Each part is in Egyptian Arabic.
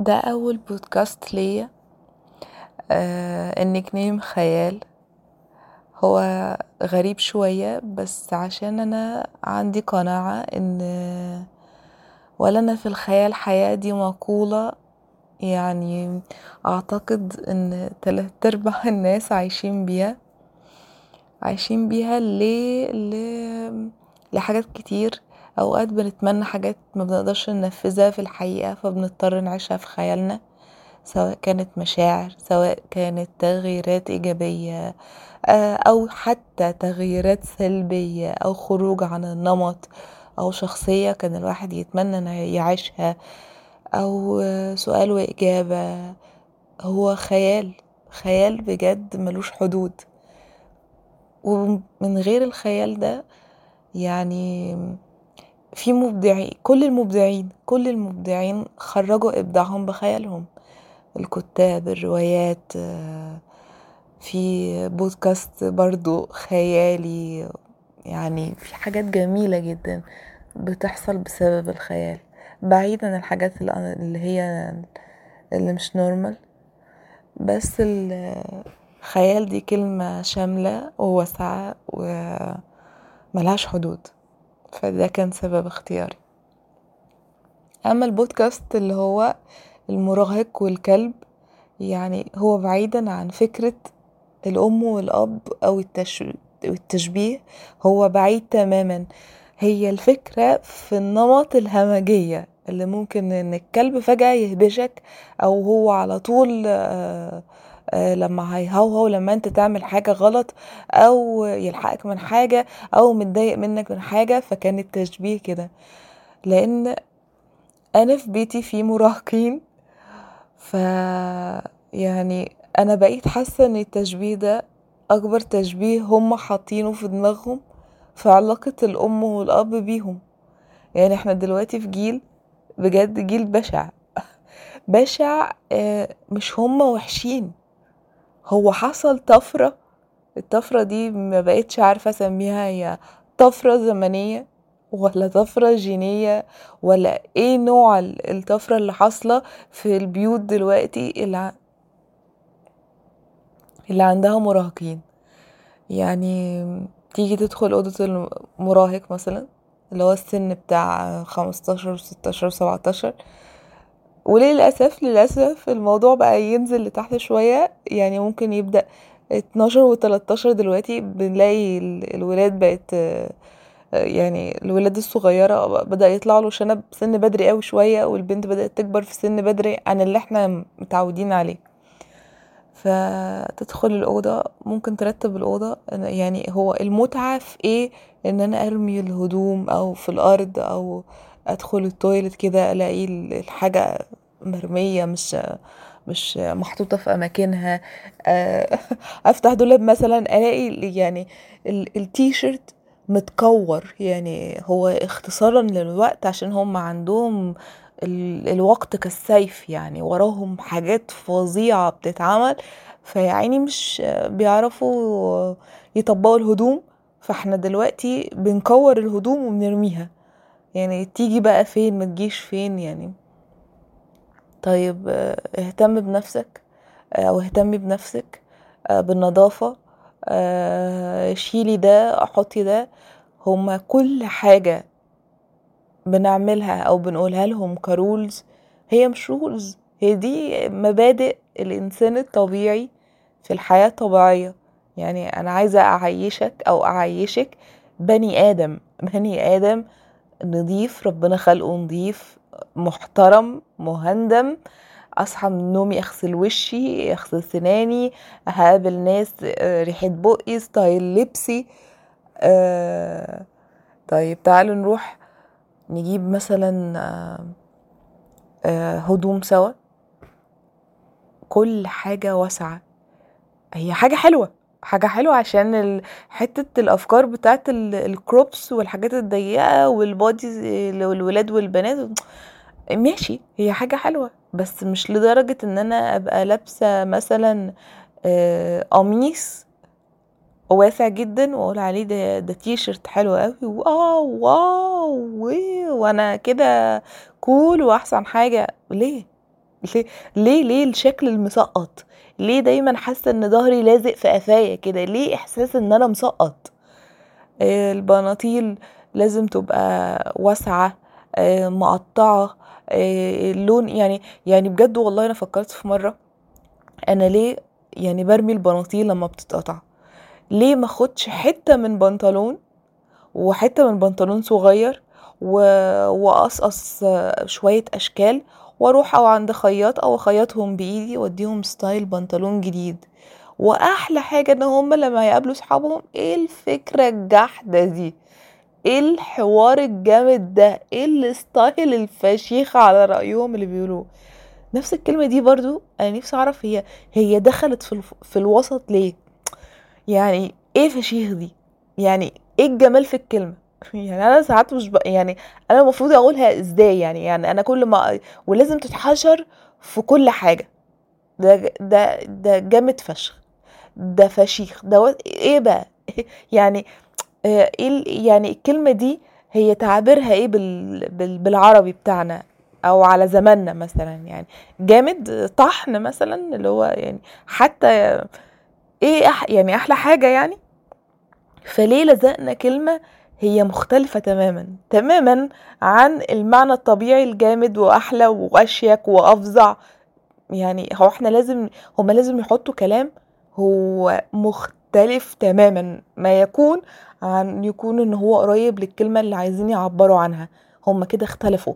ده أول بودكاست ليا آه النيك نيم خيال هو غريب شوية بس عشان أنا عندي قناعة إن ولنا في الخيال حياة دي مقولة يعني أعتقد إن تلات أرباع الناس عايشين بيها عايشين بيها ليه ليه لحاجات كتير أوقات بنتمنى حاجات مبنقدرش ننفذها في الحقيقة فبنضطر نعيشها في خيالنا سواء كانت مشاعر سواء كانت تغييرات إيجابية أو حتى تغييرات سلبية أو خروج عن النمط أو شخصية كان الواحد يتمنى انه يعيشها أو سؤال وإجابة هو خيال خيال بجد ملوش حدود ومن غير الخيال ده يعني في مبدعين كل المبدعين كل المبدعين خرجوا إبداعهم بخيالهم الكتاب الروايات في بودكاست برضو خيالي يعني في حاجات جميلة جدا بتحصل بسبب الخيال بعيد عن الحاجات اللي هي اللي مش نورمال بس الخيال دي كلمة شاملة وواسعة وملهاش حدود فده كان سبب اختياري اما البودكاست اللي هو المراهق والكلب يعني هو بعيدا عن فكرة الأم والأب أو التشبيه هو بعيد تماما هي الفكرة في النمط الهمجية اللي ممكن ان الكلب فجأة يهبشك او هو على طول لما هيهوهو لما انت تعمل حاجة غلط او يلحقك من حاجة او متضايق منك من حاجة فكان التشبيه كده لان انا في بيتي في مراهقين ف يعني انا بقيت حاسة ان التشبيه ده اكبر تشبيه هم حاطينه في دماغهم في علاقة الام والاب بيهم يعني احنا دلوقتي في جيل بجد جيل بشع بشع مش هما وحشين هو حصل طفرة الطفرة دي ما بقتش عارفة اسميها هي طفرة زمنية ولا طفرة جينية ولا ايه نوع الطفرة اللي حاصلة في البيوت دلوقتي اللي, اللي عندها مراهقين يعني تيجي تدخل أوضة المراهق مثلا اللي هو السن بتاع خمستاشر وستاشر وسبعتاشر وللأسف للأسف الموضوع بقى ينزل لتحت شوية يعني ممكن يبدأ اتناشر وتلاتاشر دلوقتي بنلاقي الولاد بقت يعني الولاد الصغيرة بدأ يطلع له شنب سن بدري قوي شوية والبنت بدأت تكبر في سن بدري عن اللي احنا متعودين عليه فتدخل الأوضة ممكن ترتب الأوضة يعني هو المتعة في ايه ان انا ارمي الهدوم او في الارض او ادخل التويلت كده الاقي الحاجة مرمية مش مش محطوطة في اماكنها افتح دولاب مثلا الاقي يعني التيشيرت متكور يعني هو اختصارا للوقت عشان هم عندهم الوقت كالسيف يعني وراهم حاجات فظيعة بتتعمل فيعني مش بيعرفوا يطبقوا الهدوم فاحنا دلوقتي بنكور الهدوم وبنرميها يعني تيجي بقى فين ما تجيش فين يعني طيب اهتم بنفسك او اهتمي بنفسك بالنظافة شيلي ده حطي ده هما كل حاجة بنعملها او بنقولها لهم كرولز هي مش رولز هي دي مبادئ الانسان الطبيعي في الحياة الطبيعية يعني انا عايزة اعيشك او اعيشك بني ادم بني ادم نضيف ربنا خلقه نضيف محترم مهندم اصحى من نومي اغسل وشي اغسل سناني هقابل ناس ريحة بقي ستايل لبسي آه طيب تعالوا نروح نجيب مثلا هدوم سوا كل حاجة واسعة هي حاجة حلوة حاجة حلوة عشان حتة الأفكار بتاعت الكروبس والحاجات الضيقة والبوديز للولاد والبنات ماشي هي حاجة حلوة بس مش لدرجة ان انا ابقى لابسة مثلا قميص واسع جدا واقول عليه ده ده تيشرت حلو قوي واو واو وانا كده كول واحسن حاجة ليه ليه ليه ليه الشكل المسقط ليه دايما حاسه ان ظهري لازق في قفايا كده ليه احساس ان انا مسقط آه، البناطيل لازم تبقى واسعه آه، مقطعه آه، اللون يعني يعني بجد والله انا فكرت في مره انا ليه يعني برمي البناطيل لما بتتقطع ليه ما اخدش حته من بنطلون وحته من بنطلون صغير و... واقصقص شويه اشكال واروح او عند خياط او اخيطهم بايدي واديهم ستايل بنطلون جديد واحلى حاجه ان هم لما يقابلوا صحابهم ايه الفكره الجحده دي ايه الحوار الجامد ده ايه الستايل الفشيخ على رايهم اللي بيقولوه نفس الكلمه دي برضو انا نفسي اعرف هي هي دخلت في, الف... في الوسط ليه يعني ايه فشيخ دي يعني ايه الجمال في الكلمه يعني انا ساعات مش ب... يعني انا المفروض اقولها ازاي يعني يعني انا كل ما ولازم تتحشر في كل حاجه ده ده ده جامد فشخ ده فشيخ ده و... ايه بقى يعني ايه يعني الكلمه دي هي تعبيرها ايه بال... بال... بالعربي بتاعنا او على زماننا مثلا يعني جامد طحن مثلا اللي هو يعني حتى ايه أح... يعني احلى حاجه يعني فليه لزقنا كلمه هي مختلفة تماما تماما عن المعنى الطبيعي الجامد وأحلى وأشيك وأفظع يعني هو احنا لازم هما لازم يحطوا كلام هو مختلف تماما ما يكون عن يكون ان هو قريب للكلمة اللي عايزين يعبروا عنها هما كده اختلفوا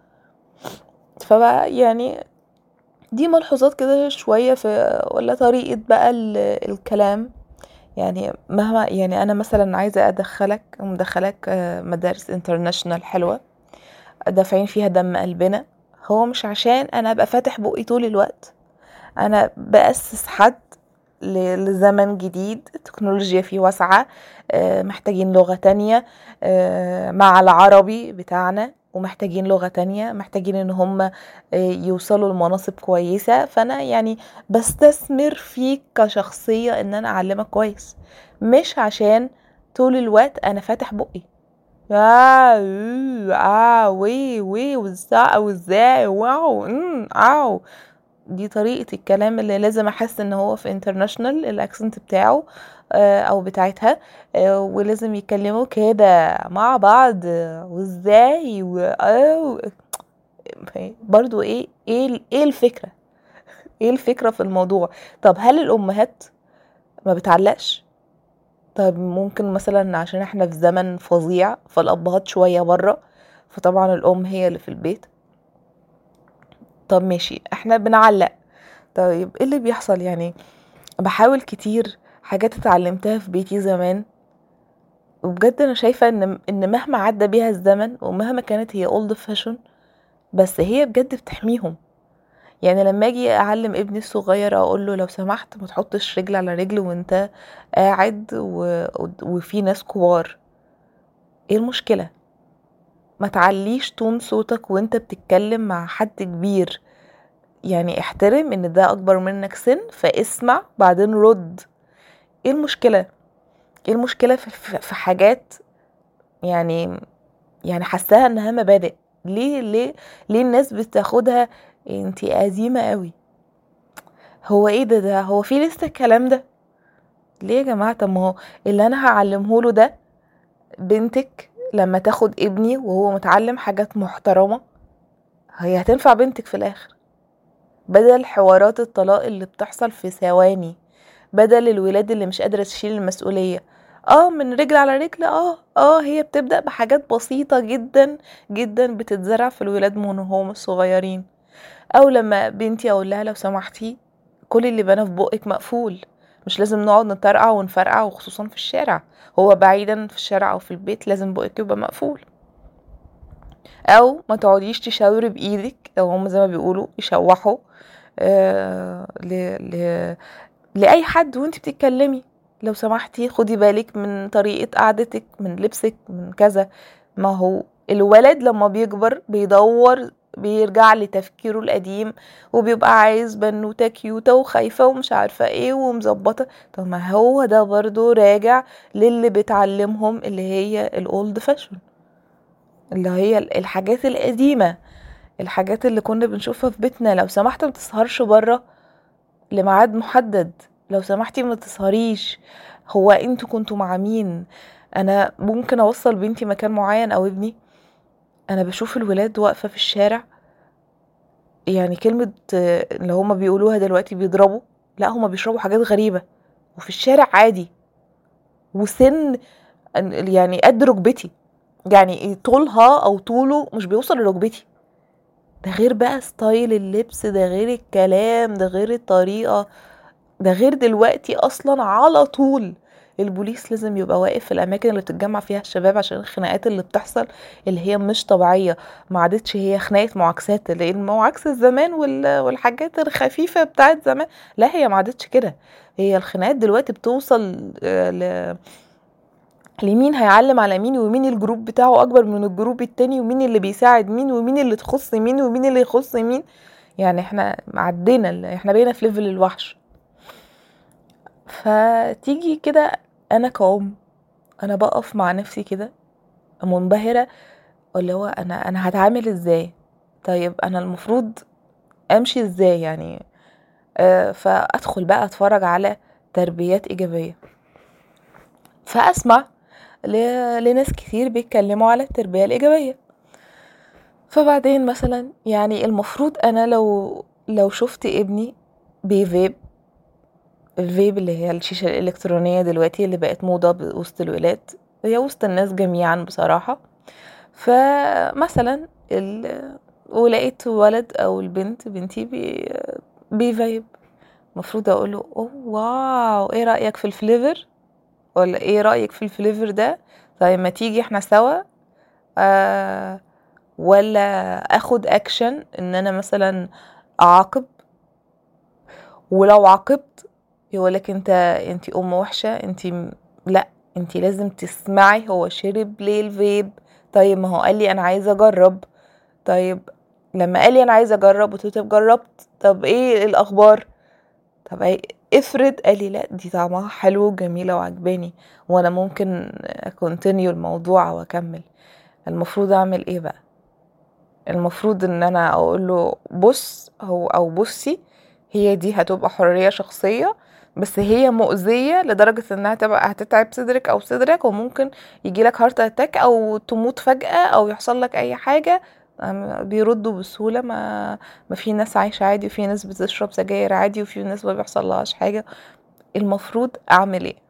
فبقى يعني دي ملحوظات كده شوية في ولا طريقة بقى الكلام يعني مهما يعني انا مثلا عايزه ادخلك ومدخلك آه، مدارس انترناشونال حلوه دافعين فيها دم قلبنا هو مش عشان انا ابقى فاتح بقي طول الوقت انا باسس حد لزمن جديد التكنولوجيا فيه واسعة آه، محتاجين لغة تانية آه، مع العربي بتاعنا ومحتاجين لغة تانية محتاجين ان هم آه، يوصلوا لمناصب كويسة فانا يعني بستثمر فيك كشخصية ان انا اعلمك كويس مش عشان طول الوقت انا فاتح بقي اه اه وي وي وازاي وازاي واو امم او دي طريقة الكلام اللي لازم احس ان هو في انترناشونال الاكسنت بتاعه آه، او بتاعتها آه، ولازم يتكلموا كده مع بعض وازاي و برضو ايه ايه ايه الفكره ايه الفكره في الموضوع طب هل الامهات ما بتعلقش طب ممكن مثلا عشان احنا في زمن فظيع فالابهات شويه بره فطبعا الام هي اللي في البيت طب ماشي احنا بنعلق طيب ايه اللي بيحصل يعني بحاول كتير حاجات اتعلمتها في بيتي زمان وبجد انا شايفة ان ان مهما عدى بيها الزمن ومهما كانت هي اولد فاشون بس هي بجد بتحميهم يعني لما اجي اعلم ابني الصغير اقول له لو سمحت ما تحطش رجل على رجل وانت قاعد و... وفي ناس كبار ايه المشكلة ما تعليش تون صوتك وانت بتتكلم مع حد كبير يعني احترم ان ده اكبر منك سن فاسمع بعدين رد ايه المشكله ايه المشكله في, في حاجات يعني يعني حاساها انها مبادئ ليه ليه ليه الناس بتاخدها انتي قديمه قوي هو ايه ده ده هو في لسه الكلام ده ليه يا جماعه طب ما هو اللي انا هعلمه له ده بنتك لما تاخد ابني وهو متعلم حاجات محترمه هي هتنفع بنتك في الاخر بدل حوارات الطلاق اللي بتحصل في ثواني بدل الولاد اللي مش قادرة تشيل المسؤولية اه من رجل على رجل اه اه هي بتبدأ بحاجات بسيطة جدا جدا بتتزرع في الولاد من هم صغيرين او لما بنتي اقول لها لو سمحتي كل اللي بنا في بقك مقفول مش لازم نقعد نطرقع ونفرقع وخصوصا في الشارع هو بعيدا في الشارع او في البيت لازم بقك يبقى مقفول او ما تقعديش تشاوري بايدك او هم زي ما بيقولوا يشوحوا آه ل... ل... لاي حد وانت بتتكلمي لو سمحتي خدي بالك من طريقه قعدتك من لبسك من كذا ما هو الولد لما بيكبر بيدور بيرجع لتفكيره القديم وبيبقى عايز بنوتة كيوتة وخايفة ومش عارفة ايه ومظبطة طب ما هو ده برضو راجع للي بتعلمهم اللي هي الاولد فاشون اللي هي الحاجات القديمة الحاجات اللي كنا بنشوفها في بيتنا لو سمحت ما تسهرش بره لميعاد محدد لو سمحتي ما تسهريش هو انتوا كنتوا مع مين انا ممكن اوصل بنتي مكان معين او ابني انا بشوف الولاد واقفه في الشارع يعني كلمه آه، اللي هما بيقولوها دلوقتي بيضربوا لا هما بيشربوا حاجات غريبه وفي الشارع عادي وسن يعني قد ركبتي يعني طولها او طوله مش بيوصل لركبتي ده غير بقى ستايل اللبس ده غير الكلام ده غير الطريقة ده غير دلوقتي اصلا على طول البوليس لازم يبقى واقف في الاماكن اللي بتتجمع فيها الشباب عشان الخناقات اللي بتحصل اللي هي مش طبيعيه ما عادتش هي خناقه معاكسات لان معاكسه زمان والحاجات الخفيفه بتاعت زمان لا هي ما عادتش كده هي الخناقات دلوقتي بتوصل آه، ل لمين هيعلم على مين ومين الجروب بتاعه اكبر من الجروب التاني ومين اللي بيساعد مين ومين اللي تخص مين ومين اللي يخص مين يعني احنا عدينا احنا بقينا في ليفل الوحش فتيجي كده انا كأم انا بقف مع نفسي كده منبهرة اللي هو انا انا هتعامل ازاي طيب انا المفروض امشي ازاي يعني آه فادخل بقى اتفرج على تربيات ايجابية فاسمع لناس كتير بيتكلموا على التربية الإيجابية فبعدين مثلا يعني المفروض أنا لو لو شفت ابني بيفيب الفيب اللي هي الشيشة الإلكترونية دلوقتي اللي بقت موضة وسط الولاد هي وسط الناس جميعا بصراحة فمثلا ال... ولقيت ولد أو البنت بنتي بي... بيفيب المفروض أقوله أوه واو ايه رأيك في الفليفر ولا ايه رأيك في الفليفر ده طيب ما تيجي احنا سوا آه ولا اخد اكشن ان انا مثلا اعاقب ولو عاقبت يقولك انت انت ام وحشة انت لا انت لازم تسمعي هو شرب ليه الفيب طيب ما هو قال لي انا عايزه اجرب طيب لما قال لي انا عايزه اجرب قلت له طب جربت طب ايه الاخبار طب ايه افرض قال لي لا دي طعمها حلو وجميلة وعجباني وانا ممكن اكونتينيو الموضوع واكمل المفروض اعمل ايه بقى المفروض ان انا اقول له بص هو او بصي هي دي هتبقى حرية شخصية بس هي مؤذية لدرجة انها تبقى هتتعب صدرك او صدرك وممكن يجيلك هارت اتاك او تموت فجأة او يحصل لك اي حاجة بيردوا بسهوله ما ما في ناس عايشه عادي وفي ناس بتشرب سجاير عادي وفي ناس ما بيحصلهاش حاجه المفروض اعمل ايه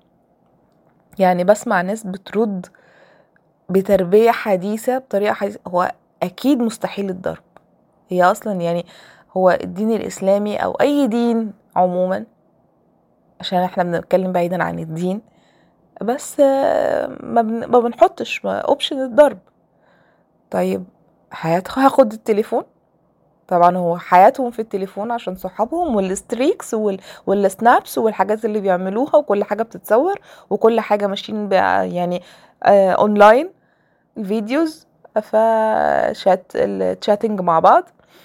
يعني بسمع ناس بترد بتربيه حديثه بطريقه حديثه هو اكيد مستحيل الضرب هي اصلا يعني هو الدين الاسلامي او اي دين عموما عشان احنا بنتكلم بعيدا عن الدين بس ما بنحطش اوبشن الضرب طيب حياتها هاخد التليفون طبعا هو حياتهم في التليفون عشان صحابهم والستريكس وال... والسنابس والحاجات اللي بيعملوها وكل حاجه بتتصور وكل حاجه ماشيين يعني آه اونلاين الفيديوز فشات الشاتنج مع بعض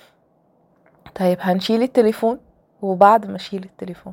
طيب هنشيل التليفون وبعد ما اشيل التليفون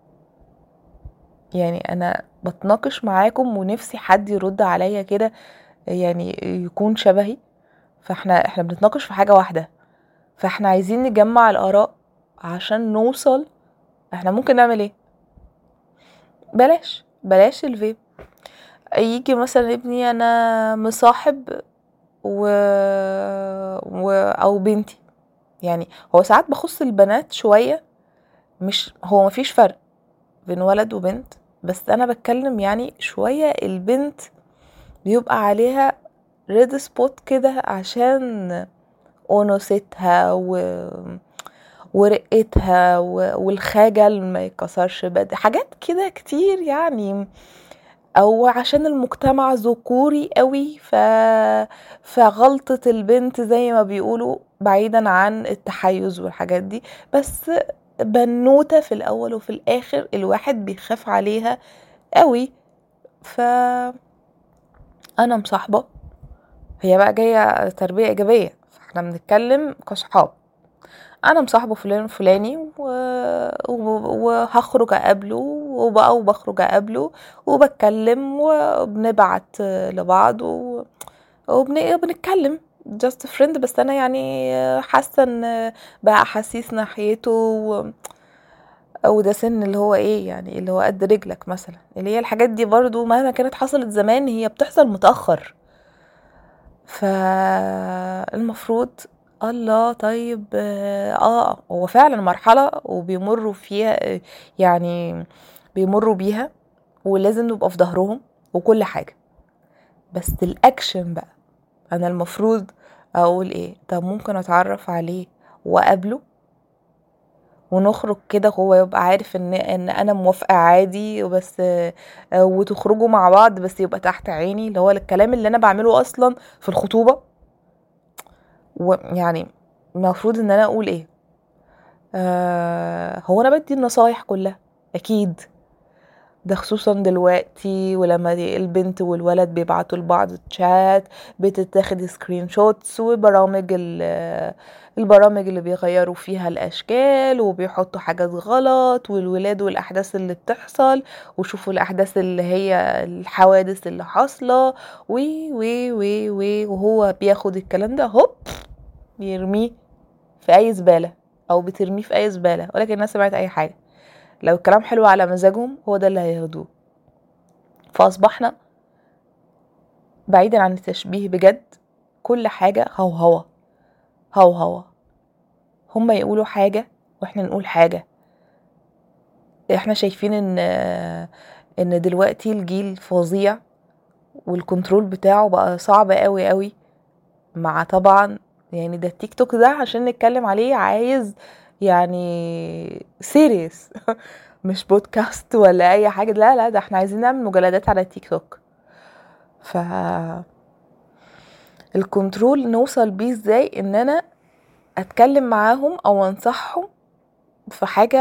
يعني انا بتناقش معاكم ونفسي حد يرد عليا كده يعني يكون شبهي فاحنا احنا بنتناقش في حاجة واحدة فاحنا عايزين نجمع الآراء عشان نوصل احنا ممكن نعمل ايه بلاش بلاش الفيب يجي مثلا ابني انا مصاحب و... و... او بنتي يعني هو ساعات بخص البنات شوية مش هو مفيش فرق بين ولد وبنت بس انا بتكلم يعني شوية البنت بيبقى عليها ريد سبوت كده عشان انوثتها و ورقتها والخجل ما يكسرش بد حاجات كده كتير يعني او عشان المجتمع ذكوري قوي ف فغلطة البنت زي ما بيقولوا بعيدا عن التحيز والحاجات دي بس بنوتة في الاول وفي الاخر الواحد بيخاف عليها قوي ف انا مصاحبة هي بقى جاية تربية إيجابية فاحنا بنتكلم كصحاب أنا مصاحبه فلان الفلاني و... وهخرج أقابله وبقى وبخرج أقابله وبتكلم وبنبعت لبعض و... وبنتكلم جاست فريند بس انا يعني حاسه ان بقى احاسيس ناحيته و... وده سن اللي هو ايه يعني اللي هو قد رجلك مثلا اللي هي الحاجات دي برضو مهما كانت حصلت زمان هي بتحصل متأخر فالمفروض الله طيب اه هو فعلا مرحلة وبيمروا فيها يعني بيمروا بيها ولازم نبقى في ظهرهم وكل حاجة بس الاكشن بقى انا المفروض اقول ايه طب ممكن اتعرف عليه واقابله ونخرج كده هو يبقى عارف ان ان انا موافقه عادي وبس وتخرجوا مع بعض بس يبقى تحت عيني اللي هو الكلام اللي انا بعمله اصلا في الخطوبه ويعني المفروض ان انا اقول ايه آه هو انا بدي النصايح كلها اكيد ده خصوصا دلوقتي ولما البنت والولد بيبعتوا لبعض تشات بتتاخد سكرين شوتس وبرامج البرامج اللي بيغيروا فيها الاشكال وبيحطوا حاجات غلط والولاد والاحداث اللي بتحصل وشوفوا الاحداث اللي هي الحوادث اللي حاصله وي وي وي وي وهو بياخد الكلام ده هوب يرميه في اي زباله او بترميه في اي زباله ولكن الناس سمعت اي حاجه لو الكلام حلو على مزاجهم هو ده اللي هياخدوه فأصبحنا بعيدا عن التشبيه بجد كل حاجة هوهوة هوهوة هما يقولوا حاجة واحنا نقول حاجة احنا شايفين ان ان دلوقتي الجيل فظيع والكنترول بتاعه بقى صعب قوي قوي مع طبعا يعني ده التيك توك ده عشان نتكلم عليه عايز يعني سيريس مش بودكاست ولا اي حاجه لا لا ده احنا عايزين نعمل مجلدات على تيك توك ف الكنترول نوصل بيه ازاي ان انا اتكلم معاهم او انصحهم في حاجه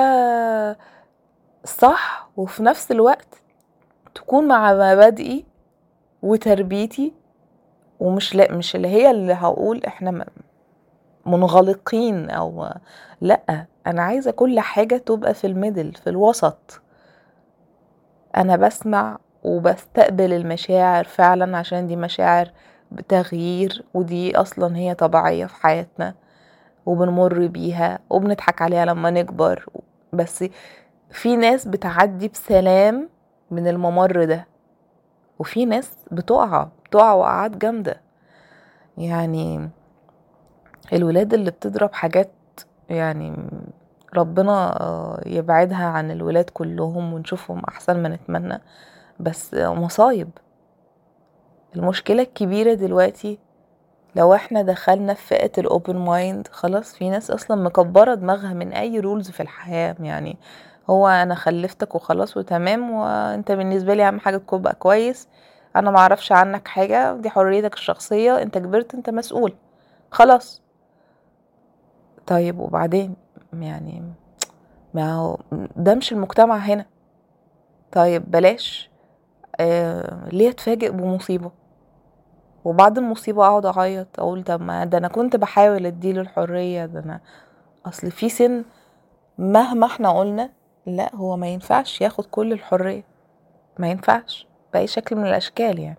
صح وفي نفس الوقت تكون مع مبادئي وتربيتي ومش لا مش اللي هي اللي هقول احنا منغلقين او لا انا عايزه كل حاجه تبقى في الميدل في الوسط انا بسمع وبستقبل المشاعر فعلا عشان دي مشاعر بتغيير ودي اصلا هي طبيعيه في حياتنا وبنمر بيها وبنضحك عليها لما نكبر بس في ناس بتعدي بسلام من الممر ده وفي ناس بتقع بتقع وقعات جامده يعني الولاد اللي بتضرب حاجات يعني ربنا يبعدها عن الولاد كلهم ونشوفهم احسن ما نتمنى بس مصايب المشكله الكبيره دلوقتي لو احنا دخلنا في فئه الاوبن مايند خلاص في ناس اصلا مكبره دماغها من اي رولز في الحياه يعني هو انا خلفتك وخلاص وتمام وانت بالنسبه لي اهم حاجه تكون بقى كويس انا معرفش عنك حاجه دي حريتك الشخصيه انت كبرت انت مسؤول خلاص طيب وبعدين يعني ما هو ده مش المجتمع هنا طيب بلاش آه ليه اتفاجئ بمصيبة وبعد المصيبة اقعد اعيط اقول طب ما ده انا كنت بحاول اديله الحرية ده انا اصل في سن مهما احنا قلنا لا هو ما ينفعش ياخد كل الحرية ما ينفعش بأي شكل من الاشكال يعني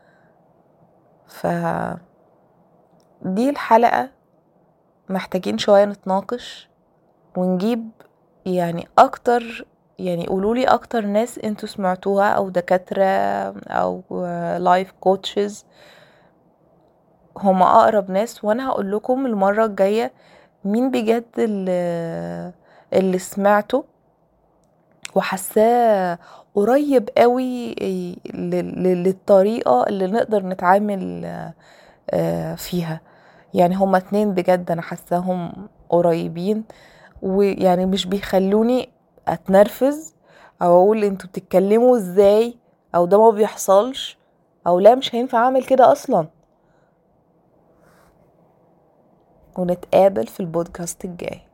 ف دي الحلقة محتاجين شوية نتناقش ونجيب يعني اكتر يعني قولولي اكتر ناس انتوا سمعتوها او دكاترة او لايف كوتشز هما اقرب ناس وانا هقول لكم المرة الجاية مين بجد اللي, اللي سمعته وحاساه قريب قوي للطريقة اللي نقدر نتعامل فيها يعني هما اتنين بجد انا حاساهم قريبين ويعني مش بيخلوني اتنرفز او اقول انتوا بتتكلموا ازاي او ده ما بيحصلش او لا مش هينفع اعمل كده اصلا ونتقابل في البودكاست الجاي